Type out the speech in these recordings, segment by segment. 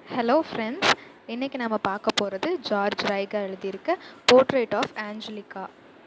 hello friends இன்றைக்கி நம்ம பார்க்க போகிறது ஜார்ஜ் ரைகா எழுதியிருக்க போர்ட்ரேட் ஆஃப் ஆஞ்சலிகா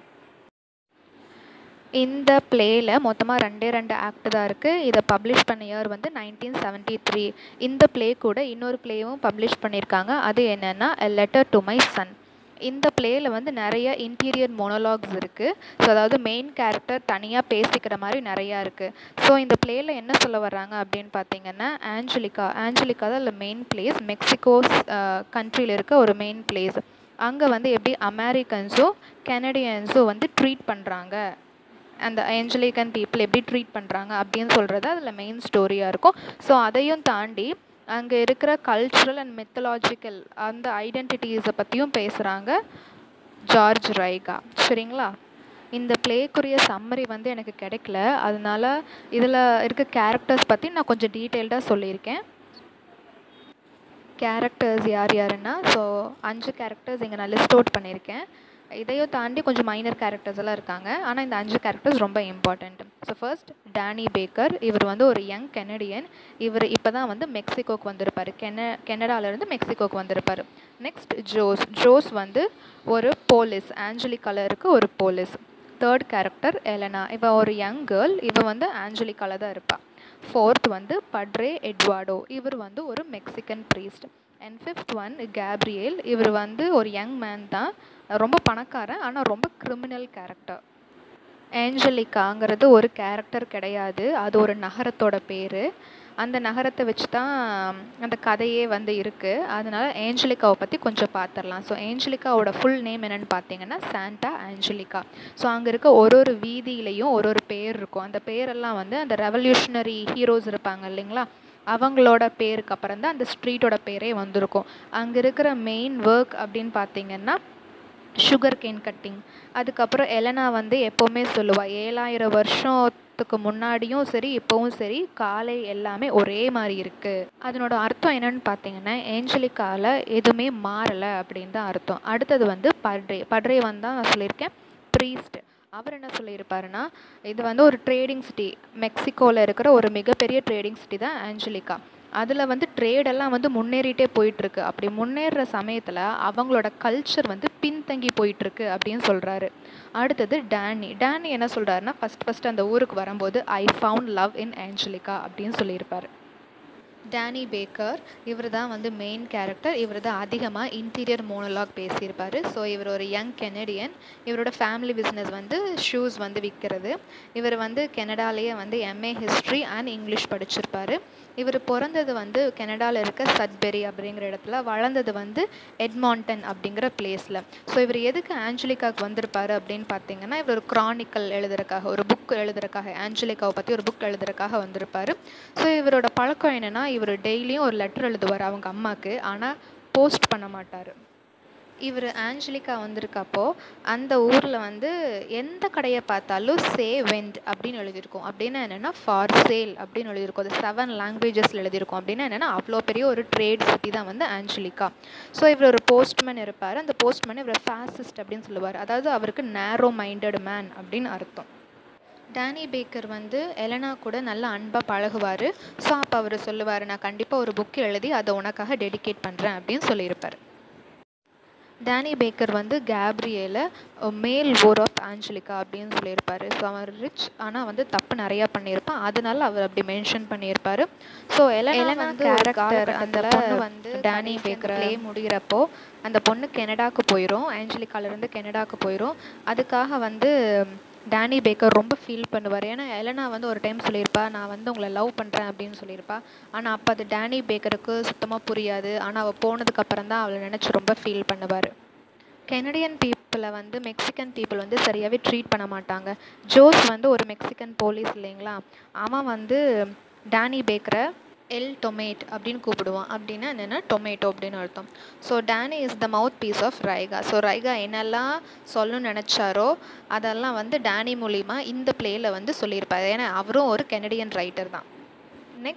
இந்த பிளேயில் மொத்தமாக ரெண்டே ரெண்டு ஆக்ட் தான் இருக்குது இதை பப்ளிஷ் பண்ண இயர் வந்து நைன்டீன் செவன்ட்டி த்ரீ இந்த ப்ளே கூட இன்னொரு ப்ளேவும் பப்ளிஷ் பண்ணியிருக்காங்க அது என்னென்னா a letter to my son இந்த பிளேயில் வந்து நிறைய இன்டீரியர் மோனோலாக்ஸ் இருக்குது ஸோ அதாவது மெயின் கேரக்டர் தனியாக பேசிக்கிற மாதிரி நிறையா இருக்குது ஸோ இந்த பிளேயில் என்ன சொல்ல வர்றாங்க அப்படின்னு பார்த்தீங்கன்னா ஆஞ்சலிகா ஆஞ்சலிகா தான் இல்லை மெயின் பிளேஸ் மெக்சிகோ கண்ட்ரியில் இருக்க ஒரு மெயின் பிளேஸ் அங்கே வந்து எப்படி அமெரிக்கன்ஸும் கெனடியன்ஸும் வந்து ட்ரீட் பண்ணுறாங்க அந்த ஏஞ்சலிகன் பீப்புள் எப்படி ட்ரீட் பண்ணுறாங்க அப்படின்னு சொல்கிறது அதில் மெயின் ஸ்டோரியாக இருக்கும் ஸோ அதையும் தாண்டி அங்கே இருக்கிற கல்ச்சுரல் அண்ட் மெத்தலாஜிக்கல் அந்த ஐடென்டிட்டிஸை பற்றியும் பேசுகிறாங்க ஜார்ஜ் ரைகா சரிங்களா இந்த ப்ளேக்குரிய சம்மரி வந்து எனக்கு கிடைக்கல அதனால இதில் இருக்க கேரக்டர்ஸ் பற்றி நான் கொஞ்சம் டீட்டெயில்டாக சொல்லியிருக்கேன் கேரக்டர்ஸ் யார் யாருன்னா ஸோ அஞ்சு கேரக்டர்ஸ் இங்கே நான் லிஸ்ட் அவுட் பண்ணியிருக்கேன் இதையும் தாண்டி கொஞ்சம் மைனர் கேரக்டர்ஸ் எல்லாம் இருக்காங்க ஆனால் இந்த அஞ்சு கேரக்டர்ஸ் ரொம்ப important so first Danny Baker இவர் வந்து ஒரு யங் கெனடியன் இவர் இப்போ தான் வந்து மெக்சிகோக்கு வந்திருப்பார் கென கெனடாலேருந்து மெக்சிகோக்கு வந்திருப்பார் நெக்ஸ்ட் ஜோஸ் ஜோஸ் வந்து ஒரு போலீஸ் ஆஞ்சலிக்கால இருக்க ஒரு போலீஸ் தேர்ட் கேரக்டர் எலனா இவன் ஒரு யங் கேர்ள் இவ வந்து ஆஞ்சலிக்கால தான் இருப்பாள் ஃபோர்த் வந்து பட்ரே எட்வார்டோ இவர் வந்து ஒரு Mexican priest and fifth one Gabriel இவர் வந்து ஒரு யங் மேன் தான் ரொம்ப பணக்காரன் ஆனால் ரொம்ப கிரிமினல் கேரக்டர் ஏஞ்சலிக்காங்கிறது ஒரு கேரக்டர் கிடையாது அது ஒரு நகரத்தோட பேர் அந்த நகரத்தை வச்சு தான் அந்த கதையே வந்து இருக்குது அதனால் ஏஞ்சலிக்காவை பற்றி கொஞ்சம் பார்த்துடலாம் ஸோ ஏஞ்சலிக்காவோட ஃபுல் நேம் என்னென்னு பார்த்தீங்கன்னா சாண்டா ஆஞ்சலிக்கா ஸோ அங்கே இருக்க ஒரு ஒரு வீதியிலையும் ஒரு ஒரு பேர் இருக்கும் அந்த பேரெல்லாம் வந்து அந்த ரெவல்யூஷனரி ஹீரோஸ் இருப்பாங்க இல்லைங்களா அவங்களோட பேருக்கு அப்புறம் தான் அந்த ஸ்ட்ரீட்டோட பேரே வந்திருக்கும் அங்கே இருக்கிற மெயின் ஒர்க் அப்படின்னு பார்த்தீங்கன்னா சுகர் கேன் கட்டிங் அதுக்கப்புறம் எலனா வந்து எப்போவுமே சொல்லுவாள் ஏழாயிரம் வருஷத்துக்கு முன்னாடியும் சரி இப்போவும் சரி காலை எல்லாமே ஒரே மாதிரி இருக்குது அதனோட அர்த்தம் என்னன்னு பார்த்தீங்கன்னா ஏஞ்சலிக்காவில் எதுவுமே மாறலை அப்படின்னு தான் அர்த்தம் அடுத்தது வந்து பட்ரே பட்ரே வந்து தான் நான் சொல்லியிருக்கேன் ப்ரீஸ்ட் அவர் என்ன சொல்லியிருப்பாருன்னா இது வந்து ஒரு ட்ரேடிங் சிட்டி மெக்சிகோவில் இருக்கிற ஒரு மிகப்பெரிய ட்ரேடிங் சிட்டி தான் ஆஞ்சலிக்கா அதில் வந்து ட்ரேடெல்லாம் வந்து முன்னேறிட்டே போயிட்டுருக்கு அப்படி முன்னேறுற சமயத்தில் அவங்களோட கல்ச்சர் வந்து பின்தங்கி போயிட்டுருக்கு அப்படின்னு சொல்கிறாரு அடுத்தது டேனி டேனி என்ன சொல்கிறாருன்னா ஃபஸ்ட் ஃபஸ்ட் அந்த ஊருக்கு வரும்போது I found love in Angelica அப்படின்னு சொல்லியிருப்பார் டேனி பேக்கர் இவர் தான் வந்து மெயின் கேரக்டர் இவர் தான் அதிகமாக இன்டீரியர் மோனலாக் பேசியிருப்பார் ஸோ இவர் ஒரு யங் கெனடியன் இவரோட ஃபேமிலி பிஸ்னஸ் வந்து ஷூஸ் வந்து விற்கிறது இவர் வந்து கெனடாலேயே வந்து எம்ஏ ஹிஸ்ட்ரி அண்ட் இங்கிலீஷ் படிச்சிருப்பார் இவர் பிறந்தது வந்து கெனடாவில் இருக்க சட்பெரி அப்படிங்கிற இடத்துல வளர்ந்தது வந்து எட்மாண்டன் அப்படிங்கிற பிளேஸில் ஸோ இவர் எதுக்கு ஆஞ்சலிக்காவுக்கு வந்திருப்பார் அப்படின்னு பார்த்தீங்கன்னா இவர் ஒரு க்ரானிக்கல் எழுதுறதுக்காக ஒரு புக் எழுதுறதுக்காக ஆஞ்சலிக்காவை பற்றி ஒரு புக் எழுதுறதுக்காக வந்திருப்பார் ஸோ இவரோட பழக்கம் என்னென்னா இவர் டெய்லியும் ஒரு லெட்டர் எழுதுவார் அவங்க அம்மாவுக்கு ஆனால் போஸ்ட் பண்ண மாட்டார் இவர் ஆஞ்சலிக்கா வந்திருக்கப்போ அந்த ஊரில் வந்து எந்த கடையை பார்த்தாலும் சே வெண்ட் அப்படின்னு எழுதியிருக்கும் அப்படின்னா என்னென்னா ஃபார் சேல் அப்படின்னு எழுதியிருக்கும் அது செவன் லாங்குவேஜஸில் எழுதியிருக்கும் அப்படின்னா என்னென்னா அவ்வளோ பெரிய ஒரு ட்ரேட் சிட்டி தான் வந்து ஆஞ்சலிக்கா ஸோ இவர் ஒரு போஸ்ட்மேன் இருப்பார் அந்த போஸ்ட்மேன் இவர் ஃபாசிஸ்ட் அப்படின்னு சொல்லுவார் அதாவது அவருக்கு நேரோ மைண்டட் மேன் அப்படின்னு அர்த்தம் டேனி பேக்கர் வந்து எலனா கூட நல்லா அன்பாக பழகுவார் ஸோ அப்போ அவர் சொல்லுவார் நான் கண்டிப்பாக ஒரு புக் எழுதி அதை உனக்காக டெடிகேட் பண்ணுறேன் அப்படின்னு சொல்லியிருப்பார் டேனி பேக்கர் வந்து கேப்ரியலை மேல் ஓர் ஆஃப் ஆஞ்சலிகா அப்படின்னு சொல்லியிருப்பார் ஸோ அவன் ரிச் ஆனால் வந்து தப்பு நிறையா பண்ணியிருப்பான் அதனால அவர் அப்படி மென்ஷன் பண்ணியிருப்பார் ஸோ எலனா வந்து கேரக்டர் அந்த பொண்ணு வந்து டேனி பேக்கர் ப்ளே முடிகிறப்போ அந்த பொண்ணு கெனடாக்கு போயிடும் ஆஞ்சலிக்காலேருந்து கெனடாக்கு போயிடும் அதுக்காக வந்து டேனி பேக்கர் ரொம்ப ஃபீல் பண்ணுவார் ஏன்னா எலனா வந்து ஒரு டைம் சொல்லியிருப்பா நான் வந்து உங்களை லவ் பண்ணுறேன் அப்படின்னு சொல்லியிருப்பா ஆனால் அப்போ அது டேனி பேக்கருக்கு சுத்தமாக புரியாது ஆனால் அவள் போனதுக்கப்புறம் தான் அவளை நினச்சி ரொம்ப ஃபீல் பண்ணுவார் கெனடியன் பீப்புளை வந்து மெக்சிகன் பீப்புள் வந்து சரியாகவே ட்ரீட் பண்ண மாட்டாங்க ஜோஸ் வந்து ஒரு மெக்சிகன் போலீஸ் இல்லைங்களா அவன் வந்து டேனி பேக்கரை எல் டொமேட் அப்படின்னு கூப்பிடுவான் அப்படின்னா என்னென்னா டொமேட்டோ அப்படின்னு அர்த்தம் so Danny is the mouth piece of Raiga so Raiga என்னெல்லாம் சொல்லணும்னு நினச்சாரோ அதெல்லாம் வந்து டேனி மூலிமா இந்த பிளேயில் வந்து சொல்லியிருப்பார் ஏன்னா அவரும் ஒரு கெனடியன் ரைட்டர் தான் நெக்ஸ்ட்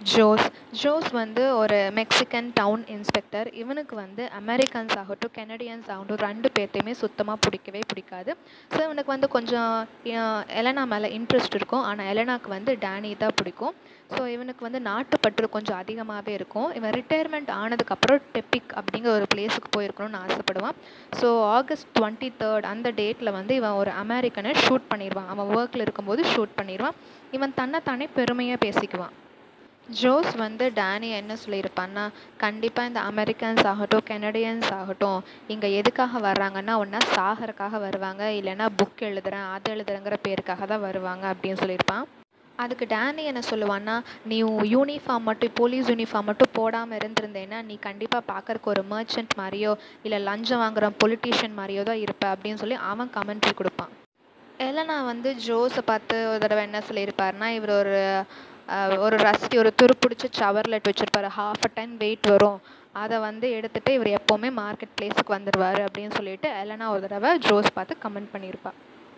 ஜோஸ் ஜோஸ் வந்து ஒரு மெக்சிகன் டவுன் இன்ஸ்பெக்டர் இவனுக்கு வந்து அமெரிக்கன்ஸ் ஆகட்டும் கெனடியன்ஸ் ஆகட்டும் ரெண்டு பேர்த்தையுமே சுத்தமாக பிடிக்கவே பிடிக்காது ஸோ இவனுக்கு வந்து கொஞ்சம் அஹ், எலனா மேலே இன்ட்ரெஸ்ட் இருக்கும் ஆனால் எலனாக்கு வந்து டேனி தான் பிடிக்கும் ஸோ இவனுக்கு வந்து நாட்டுப்பற்று கொஞ்சம் அதிகமாகவே இருக்கும் இவன் ரிட்டையர்மெண்ட் ஆனதுக்கப்புறம் டெப்பிக் அப்படிங்கிற ஒரு பிளேஸுக்கு போயிருக்கணும்னு ஆசைப்படுவான் ஸோ ஆகஸ்ட் டுவெண்ட்டி தேர்ட் அந்த டேட்டில் வந்து இவன் ஒரு அமெரிக்கனை ஷூட் பண்ணிடுவான் அவன் ஒர்க்கில் இருக்கும்போது ஷூட் பண்ணிடுவான் இவன் தன்னைத்தானே பெருமையாக பேசிக்குவான் ஜோஸ் வந்து டேனி என்ன சொல்லியிருப்பான்னா கண்டிப்பாக இந்த அமெரிக்கன்ஸ் ஆகட்டும் கெனடியன்ஸ் ஆகட்டும் இங்கே எதுக்காக வர்றாங்கன்னா ஒன்றா சாகறக்காக வருவாங்க இல்லைன்னா புக் எழுதுறேன் அது எழுதுறேங்கிற பேருக்காக தான் வருவாங்க அப்படின்னு சொல்லியிருப்பான் அதுக்கு டேனி என்ன சொல்லுவான்னா நீ யூனிஃபார்ம் மட்டும் போலீஸ் யூனிஃபார்ம் மட்டும் போடாமல் இருந்திருந்தேன்னா நீ கண்டிப்பாக பார்க்கறக்கு ஒரு மர்ச்சன்ட் மாதிரியோ இல்லை லஞ்சம் வாங்குற பொலிட்டீஷியன் மாதிரியோ தான் இருப்ப அப்படின்னு சொல்லி அவன் கமெண்ட்ரி கொடுப்பான் எலனா வந்து ஜோஸை பார்த்து ஒரு தடவை என்ன சொல்லியிருப்பாருன்னா இவர் ஒரு அஹ், ஒரு ரஸ்டி ஒரு துருப்பிடிச்ச சவர்லெட் வச்சுருப்பாரு ஹாஃப் அ டன் வெயிட் வரும் அதை வந்து எடுத்துகிட்டு இவர் எப்போவுமே மார்க்கெட் பிளேஸுக்கு வந்துடுவார் அப்படின்னு சொல்லிட்டு எலனா ஒரு தடவை ஜோஸ் பார்த்து கமெண்ட் பண்ணியிருப்பா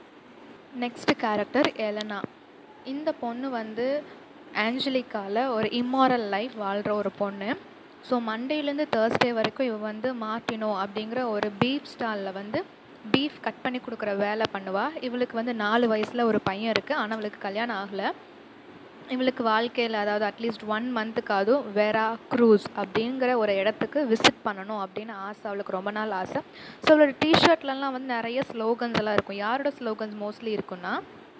நெக்ஸ்ட் கேரக்டர் எலனா இந்த பொண்ணு வந்து ஆஞ்சலிக்கால ஒரு இம்மாரல் லைஃப் வாழ்கிற ஒரு பொண்ணு ஸோ மண்டேலேருந்து தேர்ஸ்டே வரைக்கும் இவ வந்து மார்டினோ அப்படிங்கிற ஒரு பீஃப் ஸ்டாலில் வந்து பீஃப் கட் பண்ணி கொடுக்குற வேலை பண்ணுவா இவளுக்கு வந்து நாலு வயசில் ஒரு பையன் இருக்குது ஆனால் அவளுக்கு கல்யாணம் ஆகலை இவளுக்கு வாழ்க்கையில் அதாவது அட்லீஸ்ட் ஒன் மந்த்துக்காவது வெரா க்ரூஸ் அப்படிங்கிற ஒரு இடத்துக்கு விசிட் பண்ணணும் அப்படின்னு ஆசை அவளுக்கு ரொம்ப நாள் ஆசை ஸோ அவளோட டிஷர்ட்லலாம் வந்து நிறைய ஸ்லோகன்ஸ் எல்லாம் இருக்கும் யாரோட ஸ்லோகன்ஸ் மோஸ்ட்லி இருக்குன்னா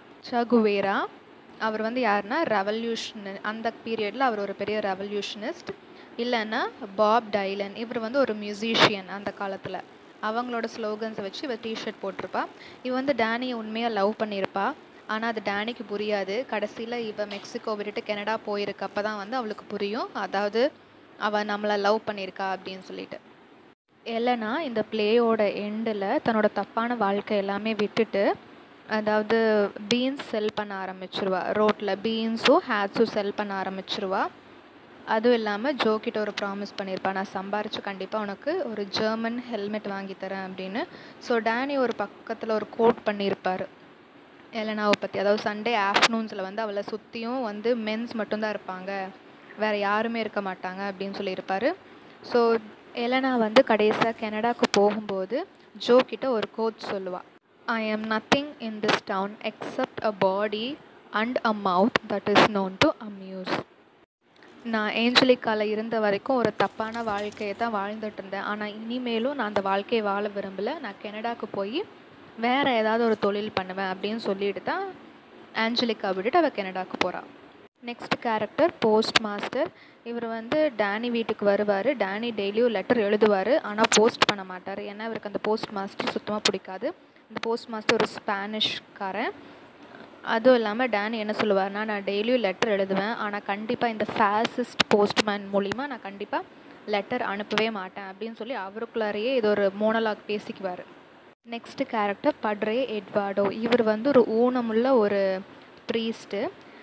சகுவேரா அவர் வந்து யாருன்னா ரெவல்யூஷன் அந்த பீரியடில் அவர் ஒரு பெரிய ரெவல்யூஷனிஸ்ட் இல்லைன்னா பாப் டைலன் இவர் வந்து ஒரு மியூசிஷியன் அந்த காலத்தில் அவங்களோட ஸ்லோகன்ஸை வச்சு இவ டிஷர்ட் போட்டிருப்பா இவ வந்து டேனியை உண்மையாக லவ் பண்ணியிருப்பா ஆனால் அது டேனிக்கு புரியாது கடைசியில் இவ மெக்சிகோ விட்டுட்டு கனடா போயிருக்கப்ப தான் வந்து அவளுக்கு புரியும் அதாவது அவள் நம்மளை லவ் பண்ணியிருக்கா அப்படின்னு சொல்லிட்டு எலனா இந்த பிளேயோட எண்டில் தன்னோட தப்பான வாழ்க்கை எல்லாமே விட்டுட்டு அதாவது பீன்ஸ் செல் பண்ண ஆரம்பிச்சிருவா ரோட்டில் பீன்ஸும் ஹேட்ஸும் செல் பண்ண ஆரம்பிச்சிருவா அதுவும் இல்லாமல் ஜோ கிட்ட ஒரு ப்ராமிஸ் பண்ணியிருப்பா நான் சம்பாரிச்சு கண்டிப்பாக உனக்கு ஒரு ஜெர்மன் ஹெல்மெட் வாங்கி தரேன் அப்படின்னு ஸோ டேனி ஒரு பக்கத்தில் ஒரு கோட் பண்ணியிருப்பார் எலனாவை பற்றி அதாவது சண்டே ஆஃப்டர்நூன்ஸில் வந்து அவளை சுற்றியும் வந்து மென்ஸ் மட்டும்தான் இருப்பாங்க வேறு யாருமே இருக்க மாட்டாங்க அப்படின்னு சொல்லியிருப்பாரு ஸோ எலனா வந்து கடைசியாக கனடாக்கு போகும்போது ஜோ கிட்ட ஒரு கோட் சொல்லுவா I am nothing in this town except a body and a mouth that is known to amuse நான் ஏஞ்சலிக்கால இருந்த வரைக்கும் ஒரு தப்பான வாழ்க்கையை தான் வாழ்ந்துட்டு இருந்தேன் ஆனால் இனிமேலும் நான் அந்த வாழ்க்கையை வாழ விரும்பல நான் கனடாக்கு போய் வேறு ஏதாவது ஒரு தொழில் பண்ணுவேன் அப்படின்னு சொல்லிட்டு தான் ஆஞ்சலிக்கா விட்டுட்டு அவள் கனடாக்கு போகிறாள் நெக்ஸ்ட் கேரக்டர் போஸ்ட் மாஸ்டர் இவர் வந்து டேனி வீட்டுக்கு வருவார் டேனி டெய்லியும் லெட்டர் எழுதுவார் ஆனால் போஸ்ட் பண்ண மாட்டார் ஏன்னா இவருக்கு அந்த போஸ்ட் மாஸ்டர் சுத்தமாக பிடிக்காது இந்த போஸ்ட் மாஸ்டர் ஒரு ஸ்பானிஷ்காரன் அதுவும் இல்லாமல் டேனி என்ன சொல்லுவார்னா நான் டெய்லியும் லெட்டர் எழுதுவேன் ஆனால் கண்டிப்பாக இந்த ஃபேசிஸ்ட் போஸ்ட்மேன் மூலிமா நான் கண்டிப்பாக லெட்டர் அனுப்பவே மாட்டேன் அப்படின்னு சொல்லி அவருக்குள்ளாரையே இது ஒரு மோனலாக் பேசிக்குவார் நெக்ஸ்ட் கேரக்டர் பட்ரே எட்வார்டோ இவர் வந்து ஒரு ஊனமுள்ள ஒரு ப்ரீஸ்ட்டு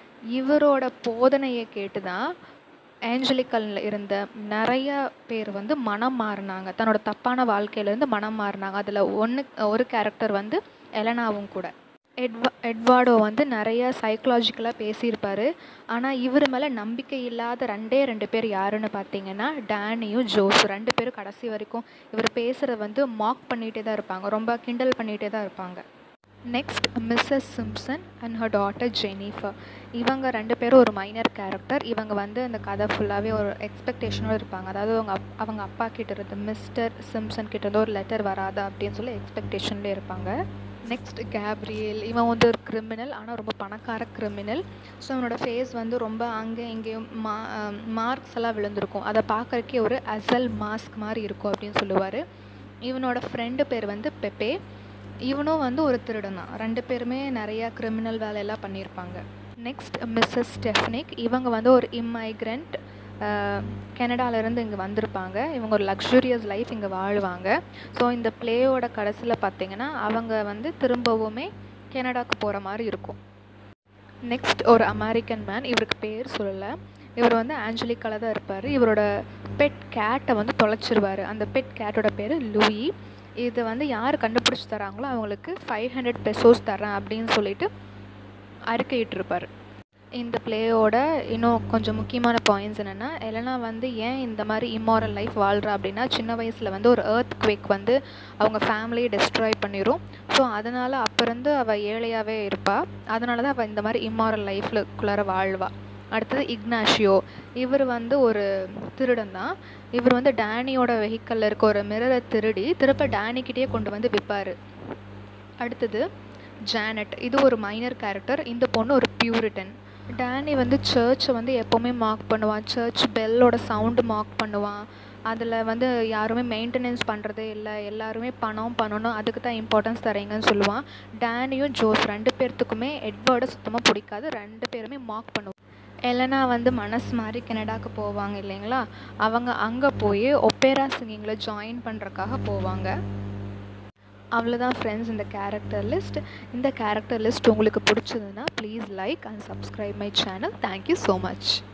இவரோட போதனையை கேட்டு தான் ஏஞ்சலிக்கல் இருந்த நிறைய பேர் வந்து மனம் மாறினாங்க தன்னோட தப்பான வாழ்க்கையிலேருந்து மனம் மாறினாங்க அதில் ஒன்று ஒரு கேரக்டர் வந்து எலனாவும் கூட எட்வா எட்வார்டோ வந்து நிறைய சைக்கலாஜிக்கலாக பேசியிருப்பார் ஆனால் இவர் மேலே நம்பிக்கை இல்லாத ரெண்டே ரெண்டு பேர் யாருன்னு பார்த்தீங்கன்னா டேனியும் ஜோஸ் ரெண்டு பேரும் கடைசி வரைக்கும் இவர் பேசுகிறத வந்து மாக் பண்ணிகிட்டே தான் இருப்பாங்க ரொம்ப கிண்டல் பண்ணிகிட்டே தான் இருப்பாங்க next Mrs Simpson and her daughter Jennifer இவங்க ரெண்டு பேரும் ஒரு மைனர் கேரக்டர் இவங்க வந்து அந்த கதை ஃபுல்லாகவே ஒரு எக்ஸ்பெக்டேஷனோடு இருப்பாங்க அதாவது அவங்க அப் அவங்க அப்பா கிட்ட இருந்து மிஸ்டர் சிம்சன் கிட்ட இருந்து ஒரு லெட்டர் வராதா அப்படின்னு சொல்லி எக்ஸ்பெக்டேஷன்லேயே இருப்பாங்க நெக்ஸ்ட் கேப்ரியல் இவன் வந்து ஒரு கிரிமினல் ஆனால் ரொம்ப பணக்கார கிரிமினல் ஸோ அவனோட ஃபேஸ் வந்து ரொம்ப அங்கே இங்கேயும் மா மார்க்ஸ் எல்லாம் விழுந்திருக்கும் அதை பார்க்குறக்கே ஒரு அசல் மாஸ்க் மாதிரி இருக்கும் அப்படின்னு சொல்லுவார் இவனோட ஃப்ரெண்டு பேர் வந்து பெப்பே இவனும் வந்து ஒரு திருடன் தான் ரெண்டு பேருமே நிறையா கிரிமினல் வேலையெல்லாம் பண்ணியிருப்பாங்க நெக்ஸ்ட் மிஸ்ஸஸ் ஸ்டெஃப்னிக் இவங்க வந்து ஒரு இம்மைக்ரண்ட் கனடாலேருந்து இங்கே வந்திருப்பாங்க இவங்க ஒரு லக்ஸூரியஸ் லைஃப் இங்கே வாழ்வாங்க ஸோ இந்த பிளேயோட கடைசியில் பார்த்தீங்கன்னா அவங்க வந்து திரும்பவுமே கனடாக்கு போகிற மாதிரி இருக்கும் நெக்ஸ்ட் ஒரு அமெரிக்கன் மேன் இவருக்கு பேர் சொல்லலை இவர் வந்து ஆஞ்சலிக்கால தான் இருப்பார் இவரோட பெட் கேட்டை வந்து தொலைச்சிருவார் அந்த பெட் கேட்டோட பேர் லூயி இதை வந்து யார் கண்டுபிடிச்சி தராங்களோ அவங்களுக்கு ஃபைவ் ஹண்ட்ரட் பெசோஸ் தரேன் அப்படின்னு சொல்லிட்டு அறிக்கையிட்டிருப்பார் இந்த ப்ளேயோட இன்னும் கொஞ்சம் முக்கியமான பாயிண்ட்ஸ் என்னென்னா எலனா வந்து ஏன் இந்த மாதிரி இம்மாரல் லைஃப் வாழ்கிறா அப்படின்னா சின்ன வயசில் வந்து ஒரு எர்த் குவேக் வந்து அவங்க ஃபேமிலியை டெஸ்ட்ராய் பண்ணிடும் ஸோ அதனால் அப்போ இருந்து அவள் ஏழையாகவே இருப்பாள் அதனால தான் அவள் இந்த மாதிரி இம்மாரல் லைஃப்லக்குள்ளார வாழ்வா அடுத்தது இக்னாஷியோ இவர் வந்து ஒரு திருடன் தான் இவர் வந்து டேனியோட வெஹிக்கலில் இருக்க ஒரு மிரரை திருடி திருப்ப டேனிக்கிட்டே கொண்டு வந்து விற்பார் அடுத்தது ஜானட் இது ஒரு மைனர் கேரக்டர் இந்த பொண்ணு ஒரு பியூரிட்டன் டேனி வந்து சர்ச்சை வந்து எப்போவுமே மார்க் பண்ணுவான் சர்ச் பெல்லோட சவுண்டு மார்க் பண்ணுவான் அதில் வந்து யாருமே மெயின்டெனன்ஸ் பண்ணுறதே இல்லை எல்லாருமே பணம் பண்ணணும் அதுக்கு தான் இம்பார்ட்டன்ஸ் தரீங்கன்னு சொல்லுவான் டேனியும் ஜோஸ் ரெண்டு பேர்த்துக்குமே எட்வர்டை சுத்தமாக பிடிக்காது ரெண்டு பேருமே மார்க் பண்ணுவான் எலனா வந்து மனசு மாதிரி கனடாக்கு போவாங்க இல்லைங்களா அவங்க அங்கே போய் ஒப்பேரா சிங்கிங்கில் ஜாயின் பண்ணுறக்காக போவாங்க அவ்வளோதான் ஃப்ரெண்ட்ஸ் இந்த கேரக்டர் லிஸ்ட் இந்த கேரக்டர் லிஸ்ட் உங்களுக்கு பிடிச்சதுன்னா please like and subscribe my channel thank you so much